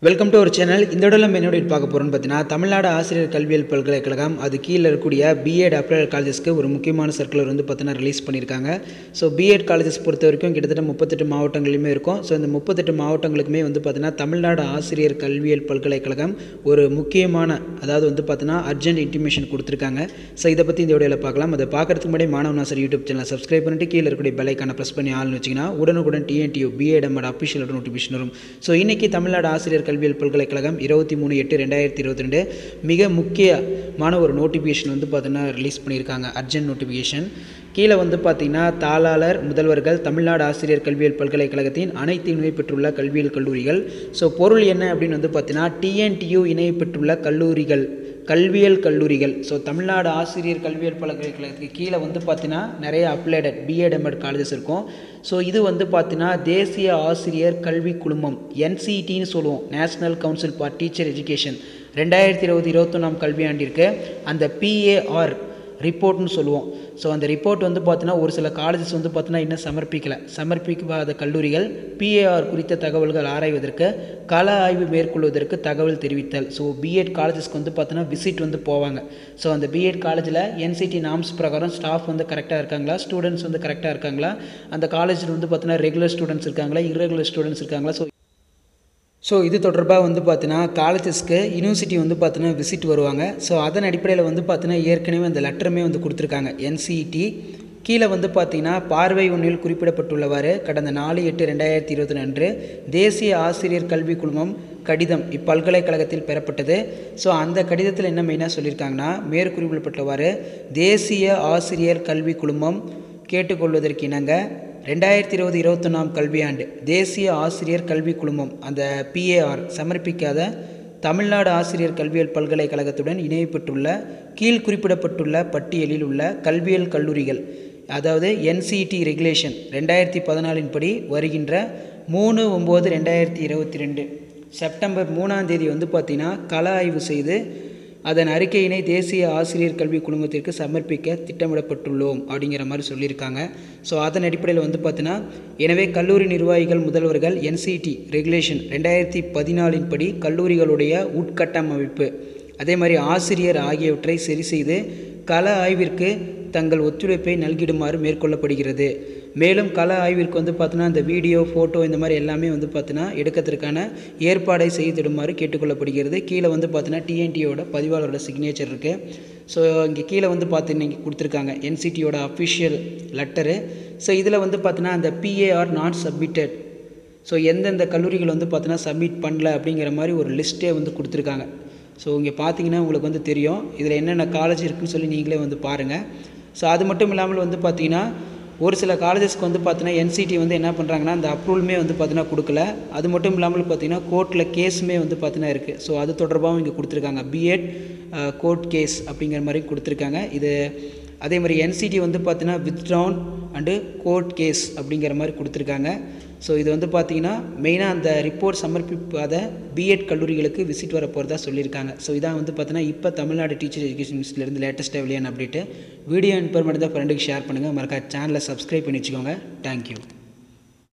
welcome to ஒரு channel இந்த இடத்துல நம்ம என்னோட பார்க்க போகிறோம்னு பார்த்தீங்கன்னா தமிழ்நாடு ஆசிரியர் கல்வியியல் பல்கலைக்கழகம் அது கீழே இருக்கக்கூடிய பிஎட் அப்ளைட் காலேஜஸ்க்கு ஒரு முக்கியமான சர்க்குலர் வந்து பார்த்தீங்கன்னா ரிலீஸ் பண்ணியிருக்காங்க ஸோ பிஎட் காலேஜஸ் பொறுத்த வரைக்கும் கிட்டத்தட்ட முப்பத்தெட்டு மாவட்டங்களிலுமே இருக்கும் ஸோ இந்த முப்பத்தெட்டு மாவட்டங்களுக்குமே வந்து பார்த்தீங்கன்னா தமிழ்நாடு ஆசிரியர் கல்வியியல் பல்கலைக்கழகம் ஒரு முக்கியமான அதாவது வந்து பார்த்தீங்கன்னா அர்ஜென்ட் இன்டிமேஷன் கொடுத்துருக்காங்க ஸோ இதை பற்றி இந்த வீடியோவில் பார்க்கலாம் அதை பார்க்கறதுக்கு முன்னாடி மாணவ நாசர் யூடியூப் சேனல் சப்ஸ்கிரைப் பண்ணிட்டு கீழே இருக்கக்கூடிய பெல்லைக்கான ப்ரெஸ் பண்ணி ஆள்னு வச்சிங்கன்னா உடனுக்குடன் டிஎன்டியூ பிஎட் எம்மோட அஃபிஷியல் நோட்டிஃபிகேஷன் வரும் ஸோ இன்றைக்கி தமிழ்நாடு ஆசிரியர் கல்வியியல் பல்கலைக்கழகம் இருபத்தி மூணு எட்டு ரெண்டாயிரத்தி இருபத்தி ரெண்டு மிக முக்கியமான ஒரு நோட்டிஃபிகேஷன் வந்து பார்த்தீங்கன்னா ரிலீஸ் பண்ணியிருக்காங்க அர்ஜென்ட் நோட்டிஃபிகேஷன் கீழே வந்து பார்த்தீங்கன்னா தாளாளர் முதல்வர்கள் தமிழ்நாடு ஆசிரியர் கல்வியியல் பல்கலைக்கழகத்தின் அனைத்து இணை பெற்றுள்ள கல்வியியல் கல்லூரிகள் ஸோ பொருள் என்ன அப்படின்னு வந்து பார்த்தீங்கன்னா டிஎன்டியூ இணை பெற்றுள்ள கல்லூரிகள் கல்வியல் கல்லூரிகள் ஸோ தமிழ்நாடு ஆசிரியர் கல்வியல் பல்கலைக்கழகத்துக்கு கீழே வந்து பார்த்தீங்கன்னா நிறைய அப்ளைடட் பிஎட் எம்எட் காலேஜஸ் இருக்கும் ஸோ இது வந்து பார்த்தீங்கன்னா தேசிய ஆசிரியர் கல்வி குழுமம் என்சிடின்னு சொல்லுவோம் national council for teacher education ரெண்டாயிரத்தி இருபது இருபத்தொன்னாம் கல்வியாண்டிற்கு அந்த பிஏஆர் ரிப்போர்ட்னு சொல்லுவோம் ஸோ அந்த ரிப்போர்ட் வந்து பார்த்தீங்கன்னா ஒரு சில காலேஜஸ் வந்து பார்த்தீங்கன்னா இன்னும் சமர்ப்பிக்கலை சமர்ப்பிக்காத கல்லூரிகள் பிஏஆர் குறித்த தகவல்கள் ஆராய்வதற்கு கள ஆய்வு மேற்கொள்வதற்கு தகவல் தெரிவித்தல் ஸோ பிஎட் காலேஜஸ்க்கு வந்து பார்த்தீங்கன்னா விசிட் வந்து போவாங்க ஸோ அந்த பிஎட் காலேஜில் என்சிடி நாம்ஸ் பிரகாரம் ஸ்டாஃப் வந்து கரெக்டாக இருக்காங்களா ஸ்டூடெண்ட்ஸ் வந்து கரெக்டாக இருக்காங்களா அந்த காலேஜில் வந்து பார்த்தீங்கன்னா ரெகுலர் ஸ்டூடெண்ட்ஸ் இருக்காங்களா இரெகுலர் ஸ்டூடெண்ட்ஸ் இருக்காங்களா ஸோ ஸோ இது தொடர்பாக வந்து பார்த்தீங்கன்னா காலேஜஸ்க்கு யூனிவர்சிட்டி வந்து பார்த்தீங்கன்னா விசிட் வருவாங்க ஸோ அதன் அடிப்படையில் வந்து பார்த்தீங்கன்னா ஏற்கனவே அந்த லெட்டருமே வந்து கொடுத்துருக்காங்க என்சிஇடி கீழே வந்து பார்த்தீங்கன்னா பார்வை ஒன்றில் குறிப்பிடப்பட்டுள்ளவாறு கடந்த நாலு எட்டு ரெண்டாயிரத்தி இருபத்தி அன்று தேசிய ஆசிரியர் கல்வி குழுமம் கடிதம் இப்பல்கலைக்கழகத்தில் பெறப்பட்டது ஸோ அந்த கடிதத்தில் என்ன மெயினாக சொல்லியிருக்காங்கன்னா மேற்குறிப்பிடப்பட்டவாறு தேசிய ஆசிரியர் கல்வி குழுமம் கேட்டுக்கொள்வதற்கு இணங்க ரெண்டாயிரத்தி இருபது இருபத்தொன்னாம் கல்வியாண்டு தேசிய ஆசிரியர் கல்வி குழுமம் அந்த பிஏஆர் சமர்ப்பிக்காத தமிழ்நாடு ஆசிரியர் கல்வியியல் பல்கலைக்கழகத்துடன் இணையப்பட்டுள்ள கீழ் குறிப்பிடப்பட்டுள்ள பட்டியலில் உள்ள கல்வியியல் கல்லூரிகள் அதாவது என்சிடி ரெகுலேஷன் ரெண்டாயிரத்தி பதினாலின் படி வருகின்ற மூணு ஒம்பது ரெண்டாயிரத்தி இருபத்தி ரெண்டு செப்டம்பர் மூணாம் தேதி வந்து பார்த்திங்கன்னா கள ஆய்வு செய்து அதன் அறிக்கையினை தேசிய ஆசிரியர் கல்வி குழுமத்திற்கு சமர்ப்பிக்க திட்டமிடப்பட்டுள்ளோம் அப்படிங்கிற மாதிரி சொல்லியிருக்காங்க ஸோ அதன் அடிப்படையில் வந்து பார்த்தீங்கன்னா எனவே கல்லூரி நிர்வாகிகள் முதல்வர்கள் என்சிடி ரெகுலேஷன் ரெண்டாயிரத்தி பதினாலின் படி கல்லூரிகளுடைய உட்கட்டமைப்பு அதே மாதிரி ஆசிரியர் ஆகியவற்றை சரி செய்து கள ஆய்விற்கு தங்கள் ஒத்துழைப்பை நல்கிடுமாறு மேற்கொள்ளப்படுகிறது மேலும் கள ஆய்விற்கு வந்து பார்த்தீங்கன்னா இந்த வீடியோ ஃபோட்டோ இந்த மாதிரி எல்லாமே வந்து பார்த்தீங்கன்னா எடுக்கிறதுக்கான ஏற்பாடை செய்திடுமாறு கேட்டுக்கொள்ளப்படுகிறது கீழே வந்து பார்த்தீங்கன்னா டிஎன்டியோட பதிவாளரோட சிக்னேச்சர் இருக்குது ஸோ இங்கே கீழே வந்து பார்த்தீங்கன்னா இங்கே கொடுத்துருக்காங்க என்சிடியோட அஃபிஷியல் லெட்டரு ஸோ இதில் வந்து பார்த்தீங்கன்னா அந்த பிஏஆர் நாட் சப்மிட்டட் ஸோ எந்தெந்த கல்லூரிகள் வந்து பார்த்தீங்கன்னா சப்மிட் பண்ணல அப்படிங்கிற மாதிரி ஒரு லிஸ்ட்டே வந்து கொடுத்துருக்காங்க ஸோ இங்கே பார்த்தீங்கன்னா உங்களுக்கு வந்து தெரியும் இதில் என்னென்ன காலேஜ் இருக்குதுன்னு சொல்லி நீங்களே வந்து பாருங்கள் ஸோ அது மட்டும் இல்லாமல் வந்து பார்த்தீங்கன்னா ஒரு சில காலேஜஸ்க்கு வந்து பார்த்தீங்கன்னா என்சிடி வந்து என்ன பண்ணுறாங்கன்னா அந்த அப்ரூவலுமே வந்து பார்த்தீங்கன்னா கொடுக்கல அது மட்டும் இல்லாமல் பார்த்தீங்கன்னா கோர்ட்டில் கேஸுமே வந்து பார்த்தீங்கன்னா இருக்குது ஸோ அது தொடர்பாகவும் இங்கே கொடுத்துருக்காங்க பிஎட் கோர்ட் கேஸ் அப்படிங்கிற மாதிரி கொடுத்துருக்காங்க இது அதே மாதிரி என்சிடி வந்து பார்த்தீங்கன்னா வித்ட்ரவுன் அண்டு கோர்ட் கேஸ் அப்படிங்கிற மாதிரி கொடுத்துருக்காங்க ஸோ இது வந்து பார்த்தீங்கன்னா மெயினாக அந்த ரிப்போர்ட் சமர்ப்பிக்காத பிஎட் கல்லூரிகளுக்கு விசிட் வர போகிறதா சொல்லியிருக்காங்க ஸோ இதான் வந்து பார்த்தீங்கன்னா இப்போ தமிழ்நாடு டீச்சர் எஜுகேஷன் மினிஸ்ட்லேருந்து லேட்டஸ்ட்டாக வெளியான அப்டேட்டு வீடியோ இன்ஃபர்மேட்டிவ் தான் ஃப்ரெண்டுக்கு ஷேர் பண்ணுங்கள் மறக்காம சேனலை சப்ஸ்கிரைப் பண்ணி வச்சுக்கோங்க தேங்க்யூ